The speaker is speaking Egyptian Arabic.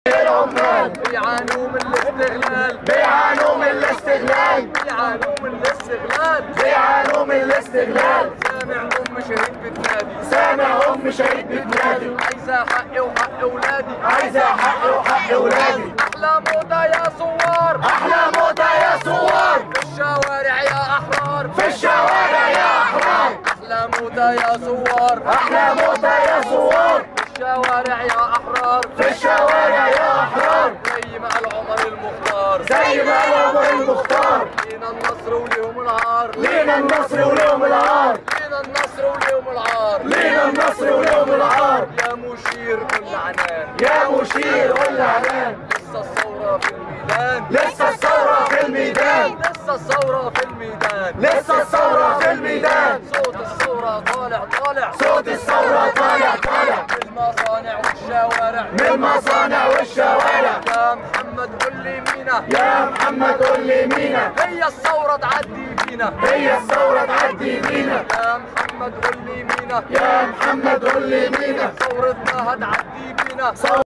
العمال بيعانوا من الاستغلال بيعانوا من الاستغلال بيعانوا من الاستغلال بيعانوا من الاستغلال سامع ام شهيد بتنادي سامع ام شهيد بتنادي عايزة حقي وحق اولادي عايزة حقي وحق ولادي احلى موضة يا صوار احلى موضة يا ثوار في الشوارع يا احرار في الشوارع يا احرار احلى موضة يا صوار احلى موضة يا ثوار في الشوارع يا احرار في الشوارع يا احرار زي ما قال عمر المختار زي ما قال عمر المختار لينا النصر وليهم العار لينا النصر وليهم العار لينا النصر وليهم العار لينا النصر وليهم العار يا مشير كل عنان يا مشير والإعلان لسه الثورة في الميدان لسه الثورة في الميدان لسه الثورة في الميدان لسه الثورة في الميدان صوت الثورة طالع طالع صوت الثورة طالع طالع في المصانع والشوارع من المصانع والشوارع يا محمد قول لي مينا يا محمد قول لي مينا هي الثورة تعدي بينا هي الثورة تعدي بينا يا محمد قول لي مينا يا محمد قول لي مينا ثورتنا هتعدي بينا